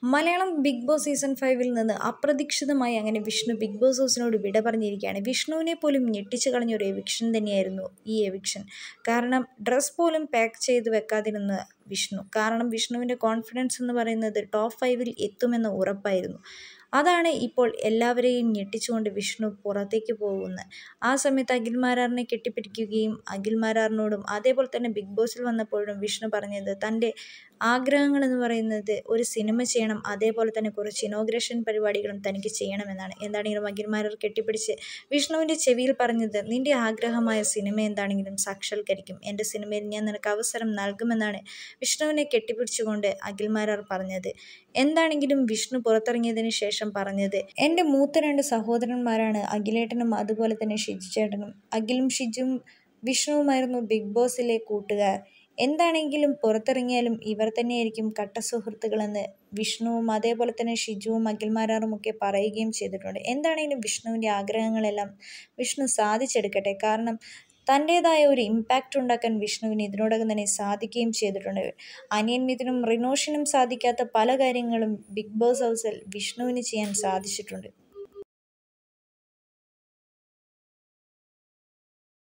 Malayalam big boss season ഫൈവിൽ നിന്ന് അപ്രതീക്ഷിതമായി അങ്ങനെ വിഷ്ണു ബിഗ് ബോസ് ഹൗസിനോട് വിട പറഞ്ഞിരിക്കുകയാണ് വിഷ്ണുവിനെ പോലും ഞെട്ടിച്ചു കളഞ്ഞ ഒരു എവിക്ഷൻ തന്നെയായിരുന്നു ഈ എവിക്ഷൻ കാരണം ഡ്രസ്സ് പോലും പാക്ക് ചെയ്ത് വെക്കാതിരുന്ന വിഷ്ണു കാരണം വിഷ്ണുവിൻ്റെ കോൺഫിഡൻസ് എന്ന് പറയുന്നത് ടോപ്പ് ഫൈവിൽ എത്തുമെന്ന് ഉറപ്പായിരുന്നു അതാണ് ഇപ്പോൾ എല്ലാവരെയും ഞെട്ടിച്ചുകൊണ്ട് വിഷ്ണു പുറത്തേക്ക് പോകുന്നത് ആ സമയത്ത് അഖിൽ മാരാറിനെ കെട്ടിപ്പിടിക്കുകയും അഖിൽ മാരാറിനോടും അതേപോലെ തന്നെ ബിഗ് ബോസിൽ വന്നപ്പോഴും വിഷ്ണു പറഞ്ഞത് തൻ്റെ ആഗ്രഹങ്ങൾ എന്ന് പറയുന്നത് ഒരു സിനിമ ചെയ്യണം അതേപോലെ തന്നെ കുറച്ച് ഇനോഗ്രേഷൻ പരിപാടികളും തനിക്ക് ചെയ്യണമെന്നാണ് എന്താണെങ്കിലും അഖിൽ മാരാർ കെട്ടിപ്പിടിച്ച് വിഷ്ണുവിൻ്റെ ചെവിയിൽ പറഞ്ഞത് നിൻ്റെ ആഗ്രഹമായ സിനിമ എന്താണെങ്കിലും സാക്ഷാത്കരിക്കും എൻ്റെ സിനിമയിൽ ഞാൻ നിനക്ക് അവസരം നൽകുമെന്നാണ് വിഷ്ണുവിനെ കെട്ടിപ്പിടിച്ചുകൊണ്ട് അഖിൽ മാരാർ പറഞ്ഞത് എന്താണെങ്കിലും വിഷ്ണു പുറത്തിറങ്ങിയതിന് ശേഷം പറഞ്ഞത് എൻ്റെ മൂത്ത രണ്ട് സഹോദരന്മാരാണ് അഖിലേട്ടനും അതുപോലെ തന്നെ ഷിജു ചേട്ടനും അഖിലും ഷിജും വിഷ്ണുവുമായിരുന്നു ബിഗ് ബോസിലെ കൂട്ടുകാർ എന്താണെങ്കിലും പുറത്തിറങ്ങിയാലും ഇവർ തന്നെയായിരിക്കും കട്ട സുഹൃത്തുക്കളെന്ന് വിഷ്ണുവും അതേപോലെ തന്നെ ഷിജുവും അഖിൽമാരാറും ഒക്കെ പറയുകയും ചെയ്തിട്ടുണ്ട് എന്താണെങ്കിലും വിഷ്ണുവിൻ്റെ ആഗ്രഹങ്ങളെല്ലാം വിഷ്ണു സാധിച്ചെടുക്കട്ടെ കാരണം തൻ്റേതായ ഒരു ഇമ്പാക്റ്റ് ഉണ്ടാക്കാൻ വിഷ്ണുവിന് ഇതിനോടകം തന്നെ സാധിക്കുകയും ചെയ്തിട്ടുണ്ട് അനിയൻ മിഥുനും റിനോഷിനും സാധിക്കാത്ത പല കാര്യങ്ങളും ബിഗ് ബോസ് ഹൗസിൽ വിഷ്ണുവിന് ചെയ്യാൻ സാധിച്ചിട്ടുണ്ട്